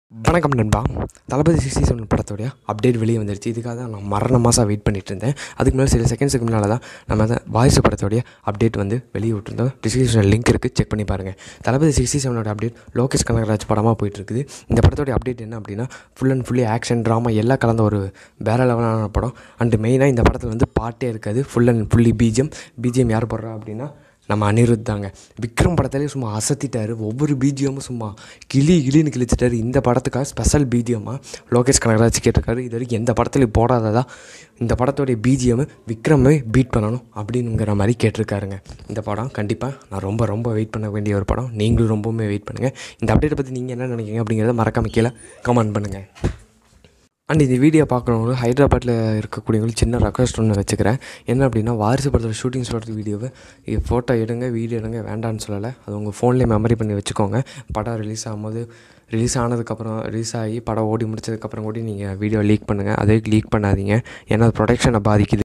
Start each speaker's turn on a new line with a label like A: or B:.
A: வணக்கம் நண்பா Thalapathy sixty seven படத்தோடைய அப்டேட் வெளியே வந்துருச்சு இதுக்காக தான் நான் மரண மாதம் வெயிட் பண்ணிட்டு இருந்தேன் அதுக்கு மேலே சில செகண்ட்ஸுக்கு முன்னால் தான் நம்ம தான் வாரிசு படத்தோடைய அப்டேட் வந்து வெளியே விட்டுருந்தோம் டிஸ்கிரிப்ஷனில் லிங்க் இருக்குது செக் பண்ணி பாருங்கள் தளபதி சிக்ஸ்டி செவனோட அப்டேட் லோகேஷ் கனகராஜ் படமாக போயிட்டுருக்குது இந்த படத்தோடைய அப்டேட் என்ன அப்படின்னா full and fully action drama எல்லாம் கலந்த ஒரு வேற லெவலான படம் அண்டு மெயினாக இந்த படத்தில் வந்து பாட்டே இருக்காது full and fully BGM BGM யார் போடுறா அப்படின்னா நம்ம அனிருத் தாங்க விக்ரம் படத்துலேயே சும்மா அசத்திட்டாரு ஒவ்வொரு பிஜிஎம்மும் சும்மா கிளி கிளின்னு கிழிச்சிட்டாரு இந்த படத்துக்காக ஸ்பெஷல் பிஜிஎம்மாக லோகேஷ் கனகராஜ் கேட்டிருக்காரு இது வரைக்கும் எந்த படத்துலையும் போடாததா இந்த படத்தோடைய பிஜிஎம் விக்ரமே பீட் பண்ணணும் அப்படிங்கிற மாதிரி கேட்டிருக்காருங்க இந்த படம் கண்டிப்பாக நான் ரொம்ப ரொம்ப வெயிட் பண்ண வேண்டிய ஒரு படம் நீங்களும் ரொம்பவுமே வெயிட் பண்ணுங்கள் இந்த அப்டேட்டை பற்றி நீங்கள் என்ன நினைக்கிறீங்க அப்படிங்கிறத மறக்காம கீழே கமெண்ட் பண்ணுங்கள் அண்ட் இந்த வீடியோ பார்க்குறவங்க ஹைதராபாத்தில் இருக்கக்கூடியவங்களுக்கு சின்ன ரெக்வஸ்ட் ஒன்று வச்சுக்கிறேன் என்ன அப்படின்னா வாரிசு படத்தோட ஷூட்டிங் சொல்கிறது வீடியோவை ஃபோட்டோ எடுங்க வீடியோ எடுங்க வேண்டான்னு சொல்லலை அது உங்கள் ஃபோன்லேயே மெமரி பண்ணி வச்சுக்கோங்க படம் ரிலீஸ் ஆகும்போது ரிலீஸ் ஆனதுக்கப்புறம் ரிலீஸ் ஆகி படம் ஓடி முடிச்சதுக்கப்புறம் கூட நீங்கள் வீடியோ லீக் பண்ணுங்கள் அதே லீக் பண்ணாதீங்க ஏன்னா அது ப்ரொடக்ஷனை பாதிக்குது